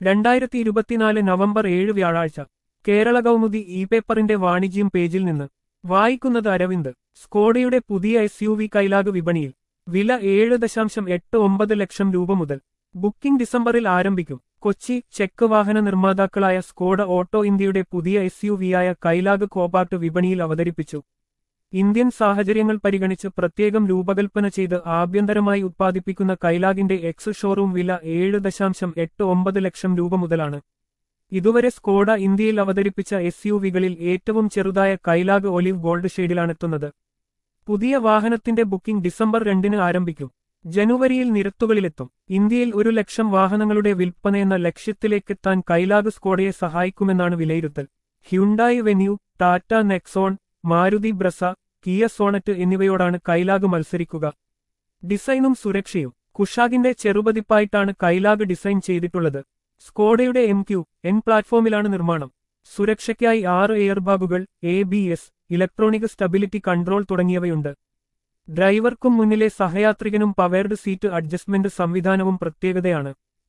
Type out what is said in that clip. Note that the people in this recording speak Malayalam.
രണ്ടായിരത്തി ഇരുപത്തിനാല് നവംബർ ഏഴ് വ്യാഴാഴ്ച കേരള കൗമുദി ഇ പേപ്പറിന്റെ വാണിജ്യം പേജിൽ നിന്ന് വായിക്കുന്നത് അരവിന്ദ് സ്കോഡയുടെ പുതിയ എസ് യു വി കൈലാഗ് വിപണിയിൽ വില ഏഴ് ദശാംശം എട്ട് ഒമ്പത് ലക്ഷം രൂപ മുതൽ ബുക്കിംഗ് ഡിസംബറിൽ ആരംഭിക്കും കൊച്ചി ചെക്ക് വാഹന നിർമ്മാതാക്കളായ സ്കോഡ ഓട്ടോ ഇന്ത്യയുടെ പുതിയ എസ് യു വിയായ കൈലാഗ് കോപാക്ട് വിപണിയിൽ അവതരിപ്പിച്ചു ഇന്ത്യൻ സാഹചര്യങ്ങൾ പരിഗണിച്ച് പ്രത്യേകം രൂപകൽപ്പന ചെയ്ത് ആഭ്യന്തരമായി ഉത്പാദിപ്പിക്കുന്ന കൈലാഗിന്റെ എക്സ് ഷോറൂം വില ഏഴ് ദശാംശം എട്ട് ഒമ്പത് ലക്ഷം രൂപ മുതലാണ് ഇതുവരെ സ്കോഡ ഇന്ത്യയിൽ അവതരിപ്പിച്ച എസ് യു വികളിൽ ഏറ്റവും ചെറുതായ കൈലാഗ് ഒലിവ് ഗോൾഡ് ഷെയ്ഡിലാണെത്തുന്നത് പുതിയ വാഹനത്തിന്റെ ബുക്കിംഗ് ഡിസംബർ രണ്ടിന് ആരംഭിക്കും ജനുവരിയിൽ നിരത്തുകളിലെത്തും ഇന്ത്യയിൽ ഒരു ലക്ഷം വാഹനങ്ങളുടെ വിൽപ്പനയെന്ന ലക്ഷ്യത്തിലേക്കെത്താൻ കൈലാഗ് സ്കോഡയെ സഹായിക്കുമെന്നാണ് വിലയിരുത്തൽ Hyundai Venue Tata Nexon Maruti Brezza Kia Sonet എന്നിവയോടാണ് കൈലാഗ് മത്സരിക്കുക ഡിസൈനും സുരക്ഷയും കുഷാഗിന്റെ ചെറുപതിപ്പായിട്ടാണ് കൈലാഗ് ഡിസൈൻ ചെയ്തിട്ടുള്ളത് സ്കോഡയുടെ എം ക്യു എൻ പ്ലാറ്റ്ഫോമിലാണ് നിർമ്മാണം സുരക്ഷയ്ക്കായി ആറ് എയർബാഗുകൾ A B S electronic stability control തുടങ്ങിയവയുണ്ട് ഡ്രൈവർക്കും മുന്നിലെ സഹയാത്രികനും പവേർഡ് സീറ്റ് അഡ്ജസ്റ്റ്മെന്റ് സംവിധാനവും പ്രത്യേകതയാണ്